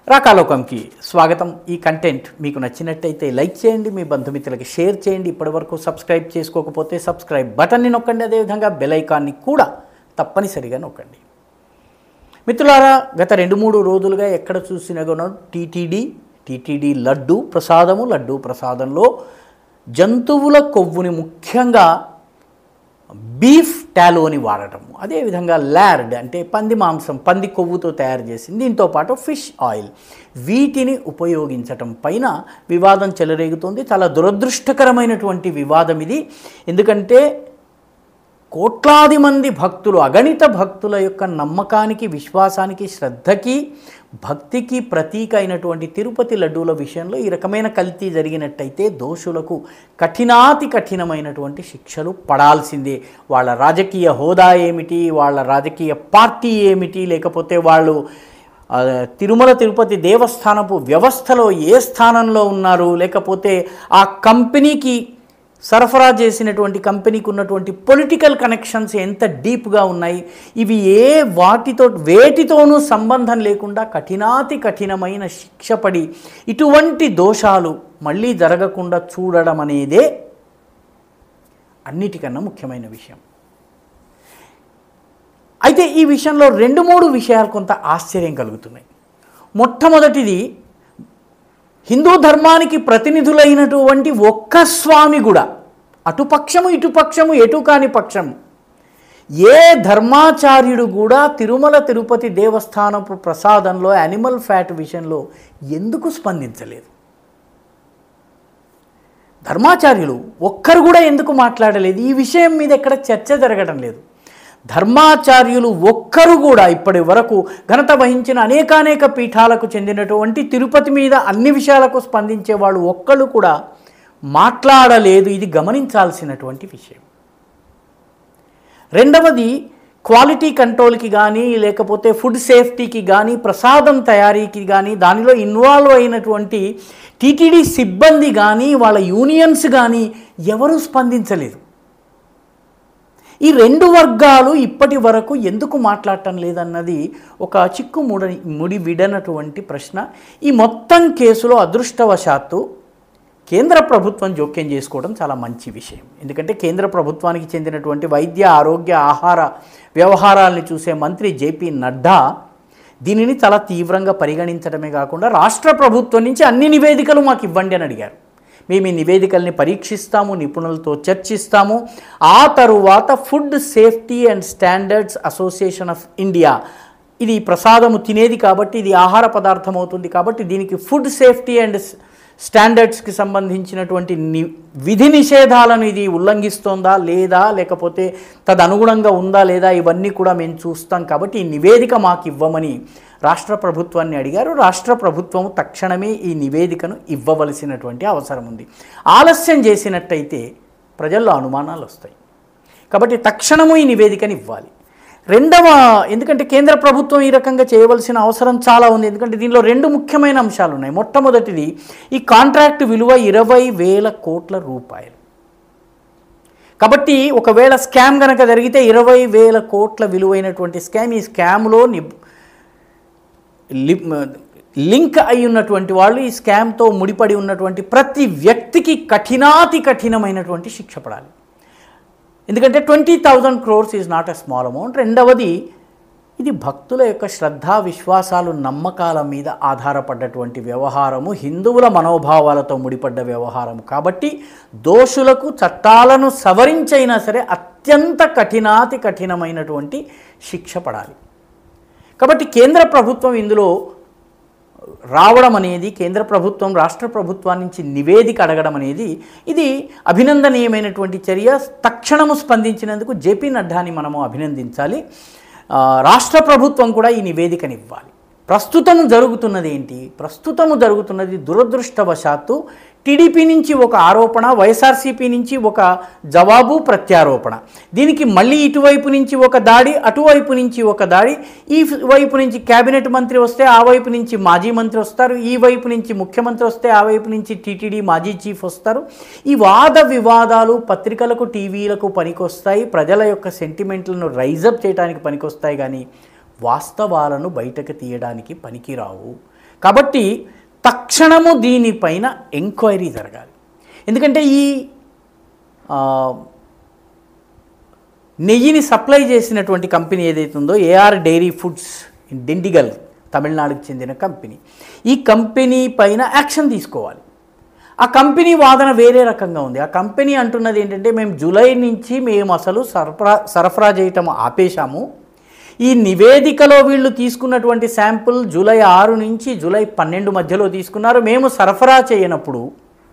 రాకాలోకంకి స్వాగతం ఈ కంటెంట్ మీకు నచ్చినట్టయితే లైక్ చేయండి మీ బంధుమిత్రులకి షేర్ చేయండి ఇప్పటివరకు సబ్స్క్రైబ్ చేసుకోకపోతే సబ్స్క్రైబ్ బటన్ని నొక్కండి అదేవిధంగా బెల్ ఐకాన్ని కూడా తప్పనిసరిగా నొక్కండి మిత్రులారా గత రెండు మూడు రోజులుగా ఎక్కడ చూసినా కూడా టీటీడీ టీటీడీ లడ్డు ప్రసాదము లడ్డు ప్రసాదంలో జంతువుల కొవ్వుని ముఖ్యంగా బీఫ్ టాలోని వాడటం అదేవిధంగా ల్యార్డ్ అంటే పంది మాంసం పంది కొవ్వుతో తయారు చేసింది దీంతో పాటు ఫిష్ ఆయిల్ వీటిని ఉపయోగించటం పైన వివాదం చెలరేగుతుంది చాలా దురదృష్టకరమైనటువంటి వివాదం ఇది ఎందుకంటే కోట్లాది మంది భక్తులు అగణిత భక్తుల యొక్క నమ్మకానికి విశ్వాసానికి శ్రద్ధకి భక్తికి ప్రతీక అయినటువంటి తిరుపతి లడ్డూల విషయంలో ఈ రకమైన కల్తీ జరిగినట్టయితే దోషులకు కఠినాతి కఠినమైనటువంటి శిక్షలు పడాల్సిందే వాళ్ళ రాజకీయ హోదా ఏమిటి వాళ్ళ రాజకీయ పార్టీ ఏమిటి లేకపోతే వాళ్ళు ఆ, తిరుమల తిరుపతి దేవస్థానపు వ్యవస్థలో ఏ స్థానంలో ఉన్నారు లేకపోతే ఆ కంపెనీకి సరఫరా చేసినటువంటి కంపెనీకి ఉన్నటువంటి పొలిటికల్ కనెక్షన్స్ ఎంత డీప్గా ఉన్నాయి ఇవి ఏ వాటితో వేటితోనూ సంబంధం లేకుండా కఠినాతి కఠినమైన శిక్ష పడి ఇటువంటి దోషాలు మళ్ళీ జరగకుండా చూడడం అనేదే అన్నిటికన్నా ముఖ్యమైన విషయం అయితే ఈ విషయంలో రెండు మూడు విషయాలు కొంత ఆశ్చర్యం కలుగుతున్నాయి మొట్టమొదటిది హిందూ ధర్మానికి ప్రతినిధులైనటువంటి ఒక్క స్వామి కూడా అటుపక్షము ఇటుపక్షము ఎటు కాని పక్షము ఏ ధర్మాచార్యుడు కూడా తిరుమల తిరుపతి దేవస్థానపు ప్రసాదంలో యానిమల్ ఫ్యాట్ విషయంలో ఎందుకు స్పందించలేదు ధర్మాచార్యులు ఒక్కరు కూడా ఎందుకు మాట్లాడలేదు ఈ విషయం మీద ఎక్కడ చర్చ జరగడం లేదు ధర్మాచార్యులు ఒక్కరు కూడా ఇప్పటి వరకు ఘనత వహించిన అనేకానేక పీఠాలకు చెందినటువంటి తిరుపతి మీద అన్ని విషయాలకు స్పందించే వాళ్ళు ఒక్కళ్ళు కూడా మాట్లాడలేదు ఇది గమనించాల్సినటువంటి విషయం రెండవది క్వాలిటీ కంట్రోల్కి కానీ లేకపోతే ఫుడ్ సేఫ్టీకి కానీ ప్రసాదం తయారీకి కానీ దానిలో ఇన్వాల్వ్ అయినటువంటి టీటీడీ సిబ్బంది కానీ వాళ్ళ యూనియన్స్ కానీ ఎవరూ స్పందించలేదు ఈ రెండు వర్గాలు ఇప్పటి వరకు ఎందుకు మాట్లాడటం లేదన్నది ఒక చిక్కు ముడ ముడి విడనటువంటి ప్రశ్న ఈ మొత్తం కేసులో అదృష్టవశాత్తు కేంద్ర ప్రభుత్వం జోక్యం చేసుకోవడం చాలా మంచి విషయం ఎందుకంటే కేంద్ర ప్రభుత్వానికి చెందినటువంటి వైద్య ఆరోగ్య ఆహార వ్యవహారాల్ని చూసే మంత్రి జేపీ నడ్డా దీనిని చాలా తీవ్రంగా పరిగణించడమే కాకుండా రాష్ట్ర ప్రభుత్వం నుంచి అన్ని నివేదికలు మాకు ఇవ్వండి అని అడిగారు మేము ఈ నివేదికల్ని పరీక్షిస్తాము నిపుణులతో చర్చిస్తాము ఆ తరువాత food safety and standards association of India ఇది ప్రసాదము తినేది కాబట్టి ఇది ఆహార పదార్థం అవుతుంది కాబట్టి దీనికి ఫుడ్ సేఫ్టీ అండ్ స్టాండర్డ్స్కి సంబంధించినటువంటి ని విధి నిషేధాలను ఇది ఉల్లంఘిస్తోందా లేదా లేకపోతే తదనుగుణంగా ఉందా లేదా ఇవన్నీ కూడా మేము చూస్తాం కాబట్టి ఈ నివేదిక మాకు ఇవ్వమని రాష్ట్ర ప్రభుత్వాన్ని అడిగారు రాష్ట్ర ప్రభుత్వం తక్షణమే ఈ నివేదికను ఇవ్వవలసినటువంటి అవసరం ఉంది ఆలస్యం చేసినట్టయితే ప్రజల్లో అనుమానాలు వస్తాయి కాబట్టి తక్షణము ఈ నివేదికను ఇవ్వాలి రెండవ ఎందుకంటే కేంద్ర ప్రభుత్వం ఈ రకంగా చేయవలసిన అవసరం చాలా ఉంది ఎందుకంటే దీనిలో రెండు ముఖ్యమైన అంశాలు ఉన్నాయి మొట్టమొదటిది ఈ కాంట్రాక్ట్ విలువ ఇరవై వేల కోట్ల రూపాయలు కాబట్టి ఒకవేళ స్కామ్ కనుక జరిగితే ఇరవై వేల కోట్ల విలువైనటువంటి స్కామ్ ఈ స్కామ్లో నిబ్ లి- లింక్ అయి ఉన్నటువంటి వాళ్ళు ఈ స్కామ్తో ముడిపడి ఉన్నటువంటి ప్రతి వ్యక్తికి కఠినాతి కఠినమైనటువంటి శిక్ష పడాలి ఎందుకంటే twenty thousand crores is not a small amount రెండవది ఇది భక్తుల యొక్క శ్రద్ధా విశ్వాసాలు నమ్మకాల మీద ఆధారపడ్డటువంటి వ్యవహారము హిందువుల మనోభావాలతో ముడిపడ్డ వ్యవహారం కాబట్టి దోషులకు చట్టాలను సవరించైనా సరే అత్యంత కఠినాతి కఠినమైనటువంటి శిక్ష పడాలి కాబట్టి కేంద్ర ప్రభుత్వం ఇందులో రావడం అనేది కేంద్ర ప్రభుత్వం రాష్ట్ర ప్రభుత్వం నుంచి నివేదిక అడగడం అనేది ఇది అభినందనీయమైనటువంటి చర్య తక్షణము స్పందించినందుకు జేపీ నడ్డాని మనము అభినందించాలి ఆ, రాష్ట్ర ప్రభుత్వం కూడా ఈ నివేదికను ఇవ్వాలి ప్రస్తుతం జరుగుతున్నది ఏంటి ప్రస్తుతము జరుగుతున్నది దురదృష్టవశాత్తు టీడీపీ నుంచి ఒక ఆరోపణ వైఎస్ఆర్సీపీ నుంచి ఒక జవాబు ప్రత్యారోపణ దీనికి మళ్ళీ ఇటువైపు నుంచి ఒక దాడి అటువైపు నుంచి ఒక దాడి ఈ వైపు నుంచి కేబినెట్ మంత్రి వస్తే ఆ వైపు నుంచి మాజీ మంత్రి వస్తారు ఈ వైపు నుంచి ముఖ్యమంత్రి వస్తే ఆ వైపు నుంచి టీటీడీ మాజీ చీఫ్ వస్తారు ఈ వాద వివాదాలు పత్రికలకు టీవీలకు పనికొస్తాయి ప్రజల యొక్క సెంటిమెంట్లను రైజప్ చేయడానికి పనికొస్తాయి కానీ వాస్తవాలను బయటకు తీయడానికి పనికిరావు కాబట్టి తక్షణము దీనిపైన ఎంక్వైరీ జరగాలి ఎందుకంటే ఈ ఆ, నెయ్యిని సప్లై చేసినటువంటి కంపెనీ ఏదైతే ఉందో AR dairy foods in Dindigul తమిళనాడుకు చెందిన కంపెనీ ఈ కంపెనీ పైన యాక్షన్ తీసుకోవాలి ఆ కంపెనీ వాదన వేరే రకంగా ఉంది ఆ కంపెనీ అంటున్నది ఏంటంటే మేము జూలై నుంచి మేము అసలు సరఫరా సరఫరా చేయటం ఆపేశాము ఈ నివేదికలో వీళ్ళు తీసుకున్నటువంటి శాంపుల్ జూలై ఆరు నుంచి జూలై పన్నెండు మధ్యలో తీసుకున్నారు మేము సరఫరా చేయనప్పుడు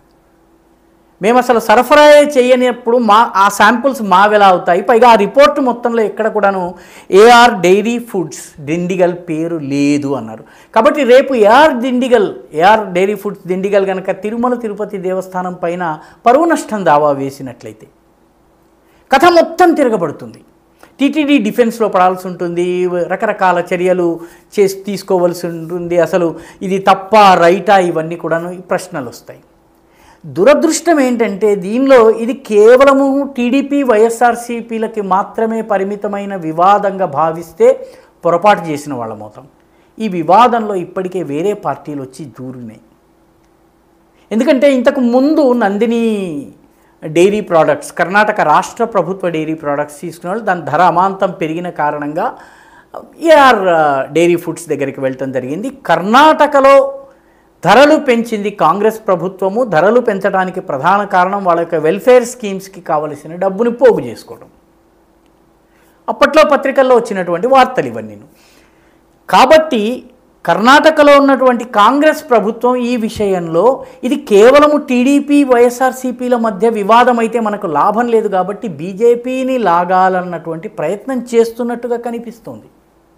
మేము అసలు సరఫరా చేయనప్పుడు మా ఆ శాంపుల్స్ మావెలా అవుతాయి పైగా ఆ రిపోర్ట్ మొత్తంలో ఎక్కడ కూడాను ఏఆర్ డైరీ ఫుడ్స్ దిండిగల్ పేరు లేదు అన్నారు కాబట్టి రేపు AR Dindigul AR dairy foods Dindigul కనుక తిరుమల తిరుపతి దేవస్థానం పైన పరువు నష్టం దావా వేసినట్లయితే కథ మొత్తం తిరగబడుతుంది టీటీడీ డిఫెన్స్లో పడాల్సి ఉంటుంది రకరకాల చర్యలు చేసి తీసుకోవాల్సి ఉంటుంది అసలు ఇది తప్ప రైటా ఇవన్నీ కూడాను ఈ ప్రశ్నలు వస్తాయి దురదృష్టం ఏంటంటే దీనిలో ఇది కేవలము టీడీపీ వైఎస్ఆర్సీపీలకి మాత్రమే పరిమితమైన వివాదంగా భావిస్తే పొరపాటు చేసిన వాళ్ళమవుతాం ఈ వివాదంలో ఇప్పటికే వేరే పార్టీలు వచ్చి దూరినాయి ఎందుకంటే ఇంతకు ముందు నందిని డైరీ ప్రోడక్ట్స్ కర్ణాటక రాష్ట్ర ప్రభుత్వ డైరీ ప్రోడక్ట్స్ తీసుకున్న వాళ్ళు దాని ధర అమాంతం పెరిగిన కారణంగా ఏఆర్ డైరీ ఫుడ్స్ దగ్గరికి వెళ్ళటం జరిగింది కర్ణాటకలో ధరలు పెంచింది కాంగ్రెస్ ప్రభుత్వము ధరలు పెంచడానికి ప్రధాన కారణం వాళ్ళ యొక్క వెల్ఫేర్ స్కీమ్స్కి కావలసిన డబ్బుని పోగు చేసుకోవడం అప్పట్లో పత్రికల్లో వచ్చినటువంటి వార్తలు ఇవన్నీ కాబట్టి కర్ణాటకలో ఉన్నటువంటి కాంగ్రెస్ ప్రభుత్వం ఈ విషయంలో ఇది కేవలము టీడీపీ వైఎస్ఆర్సీపీల మధ్య వివాదం అయితే మనకు లాభం లేదు కాబట్టి బీజేపీని లాగాలన్నటువంటి ప్రయత్నం చేస్తున్నట్టుగా కనిపిస్తోంది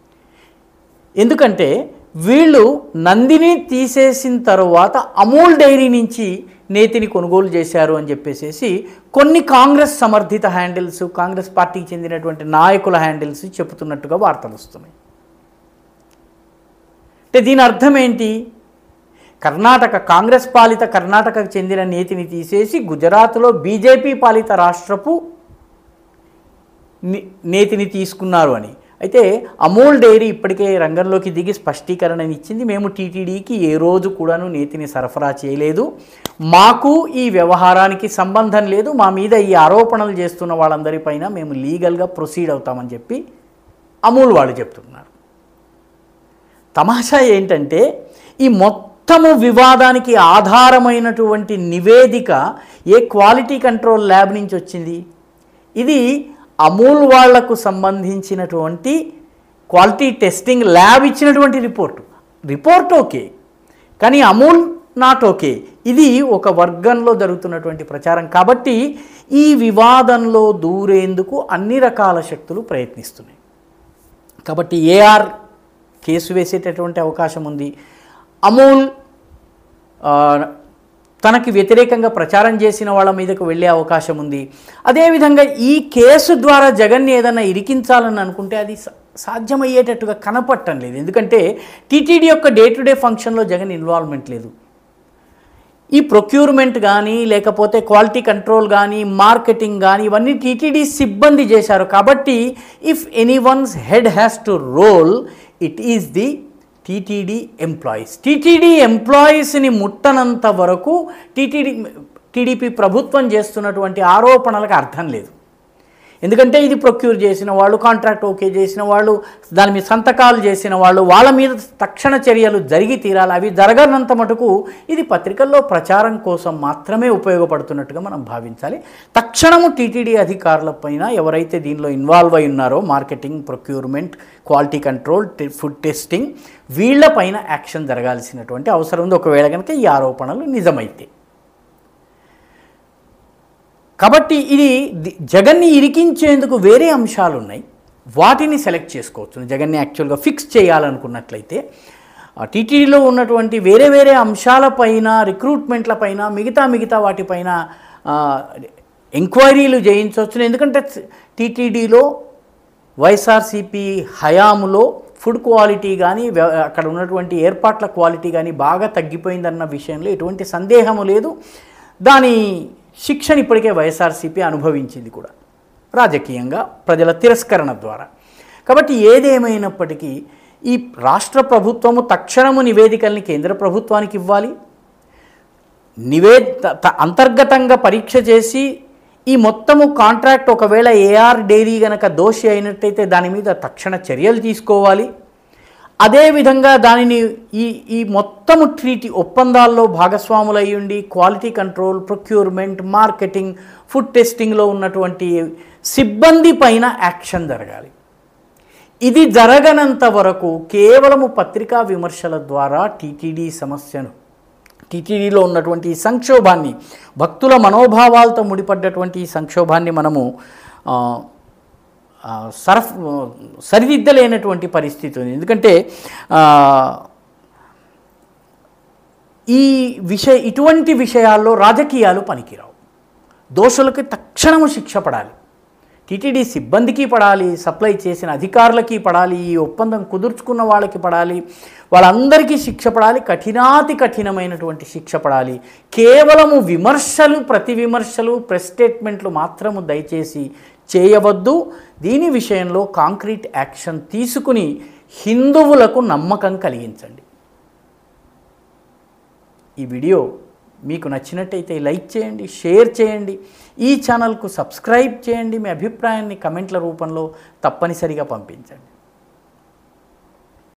ఎందుకంటే వీళ్ళు నందిని తీసేసిన తర్వాత అమూల్ డైరీ నుంచి నేతిని కొనుగోలు చేశారు అని చెప్పేసేసి కొన్ని కాంగ్రెస్ సమర్థిత హ్యాండిల్స్ కాంగ్రెస్ పార్టీకి చెందినటువంటి నాయకుల హ్యాండిల్స్ చెబుతున్నట్టుగా వార్తలు వస్తున్నాయి అంటే దీని అర్థం ఏంటి కర్ణాటక కాంగ్రెస్ పాలిత కర్ణాటకకు చెందిన నేతిని తీసేసి గుజరాత్లో బీజేపీ పాలిత రాష్ట్రపు ని- నేతిని తీసుకున్నారు అని అయితే అమూల్ డైరీ ఇప్పటికే రంగంలోకి దిగి స్పష్టీకరణ ఇచ్చింది మేము టీటీడీకి ఏ రోజు కూడాను నేతిని సరఫరా చేయలేదు మాకు ఈ వ్యవహారానికి సంబంధం లేదు మా మీద ఈ ఆరోపణలు చేస్తున్న వాళ్ళందరిపైన మేము లీగల్గా ప్రొసీడ్ అవుతామని చెప్పి అమూల్ వాళ్ళు చెప్తున్నారు తమాషా ఏంటంటే ఈ మొత్తము వివాదానికి ఆధారమైనటువంటి నివేదిక ఏ క్వాలిటీ కంట్రోల్ ల్యాబ్ నుంచి వచ్చింది ఇది అమూల్ వాళ్లకు సంబంధించినటువంటి క్వాలిటీ టెస్టింగ్ ల్యాబ్ ఇచ్చినటువంటి రిపోర్టు రిపోర్ట్ ఓకే కానీ అమూల్ నాట్ ఓకే ఇది ఒక వర్గంలో జరుగుతున్నటువంటి ప్రచారం కాబట్టి ఈ వివాదంలో దూరేందుకు అన్ని రకాల శక్తులు ప్రయత్నిస్తున్నాయి కాబట్టి ఏఆర్ కేసు వేసేటటువంటి అవకాశం ఉంది అమూల్ ఆ, తనకి వ్యతిరేకంగా ప్రచారం చేసిన వాళ్ళ మీదకు వెళ్ళే అవకాశం ఉంది అదేవిధంగా ఈ కేసు ద్వారా జగన్ని ఏదైనా ఇరికించాలని అనుకుంటే అది సా- సాధ్యమయ్యేటట్టుగా కనపట్టం లేదు ఎందుకంటే టీటీడీ యొక్క డే టు డే ఫంక్షన్లో జగన్ ఇన్వాల్వ్మెంట్ లేదు ఈ ప్రొక్యూర్మెంట్ కానీ లేకపోతే క్వాలిటీ కంట్రోల్ కానీ మార్కెటింగ్ కానీ ఇవన్నీ టీటీడీ సిబ్బంది చేశారు కాబట్టి if anyone's head has to roll it is the TTD employees TTD ఎంప్లాయీస్ని ముట్టనంత వరకు టీటీడీ టీడీపీ ప్రభుత్వం చేస్తున్నటువంటి ఆరోపణలకు అర్థం లేదు ఎందుకంటే ఇది ప్రొక్యూర్ చేసిన వాళ్ళు కాంట్రాక్ట్ ఓకే చేసిన వాళ్ళు దాని మీద సంతకాలు చేసిన వాళ్ళు వాళ్ళ మీద తక్షణ చర్యలు జరిగి తీరాలి అవి జరగనంత మటుకు ఇది పత్రికల్లో ప్రచారం కోసం మాత్రమే ఉపయోగపడుతున్నట్టుగా మనం భావించాలి తక్షణము టీటీడీ అధికారులపైన ఎవరైతే దీనిలో ఇన్వాల్వ్ అయి ఉన్నారో మార్కెటింగ్ ప్రొక్యూర్మెంట్ క్వాలిటీ కంట్రోల్ టె- ఫుడ్ టెస్టింగ్ వీళ్ళపైన యాక్షన్ జరగాల్సినటువంటి అవసరం ఉంది ఒకవేళ కనుక ఈ ఆరోపణలు నిజమైతే కాబట్టి ఇది ది- జగన్ని ఇరికించేందుకు వేరే అంశాలు ఉన్నాయి వాటిని సెలెక్ట్ చేసుకోవచ్చు జగన్ని యాక్చువల్గా ఫిక్స్ చేయాలనుకున్నట్లయితే ఆ టీటీడీలో ఉన్నటువంటి వేరే వేరే అంశాలపైన రిక్రూట్మెంట్లపైన మిగతా మిగతా వాటిపైన ఆ, ఎంక్వైరీలు చేయించవచ్చు ఎందుకంటే టీటీడీలో వైఎస్ఆర్సీపీ హయాములో ఫుడ్ క్వాలిటీ కానీ వ్య- అక్కడ ఉన్నటువంటి ఏర్పాట్ల క్వాలిటీ కానీ బాగా తగ్గిపోయిందన్న విషయంలో ఎటువంటి సందేహము లేదు దాని శిక్షణ ఇప్పటికే వైఎస్ఆర్సీపీ అనుభవించింది కూడా రాజకీయంగా ప్రజల తిరస్కరణ ద్వారా కాబట్టి ఏదేమైనప్పటికీ ఈ రాష్ట్ర ప్రభుత్వము తక్షణము నివేదికల్ని కేంద్ర ప్రభుత్వానికి ఇవ్వాలి నివే త- త- అంతర్గతంగా పరీక్ష చేసి ఈ మొత్తము కాంట్రాక్ట్ ఒకవేళ ఏఆర్ డైరీ గనక దోషి అయినట్టయితే దాని మీద తక్షణ చర్యలు తీసుకోవాలి అదేవిధంగా దానిని ఈ ఈ మొత్తము ట్రీటీ ఒప్పందాల్లో భాగస్వాములై ఉండి quality control procurement marketing food టెస్టింగ్లో ఉన్నటువంటి సిబ్బంది పైన యాక్షన్ జరగాలి ఇది జరగనంత వరకు కేవలము పత్రికా విమర్శల ద్వారా టీటీడీ సమస్యను టీటీడీలో ఉన్నటువంటి ఈ సంక్షోభాన్ని భక్తుల మనోభావాలతో ముడిపడ్డటువంటి ఈ సంక్షోభాన్ని మనము ఆ, ఆ, సరఫ్ సరిదిద్దలేనటువంటి పరిస్థితి ఉంది ఎందుకంటే ఆ, ఈ విషయ ఇటువంటి విషయాల్లో రాజకీయాలు పనికిరావు దోషులకి తక్షణము శిక్ష పడాలి టీటీడీ సిబ్బందికి పడాలి సప్లై చేసిన అధికారులకి పడాలి ఈ ఒప్పందం కుదుర్చుకున్న వాళ్ళకి పడాలి వాళ్ళందరికీ శిక్ష పడాలి కఠినాతి కఠినమైనటువంటి శిక్ష పడాలి కేవలము విమర్శలు ప్రతి విమర్శలు ప్రెస్ స్టేట్మెంట్లు మాత్రము దయచేసి చేయవద్దు దీని విషయంలో కాంక్రీట్ యాక్షన్ తీసుకుని హిందువులకు నమ్మకం కలిగించండి ఈ వీడియో మీకు నచ్చినట్టయితే లైక్ చేయండి షేర్ చేయండి ఈ ఛానల్కు సబ్స్క్రైబ్ చేయండి మీ అభిప్రాయాన్ని కమెంట్ల రూపంలో తప్పనిసరిగా పంపించండి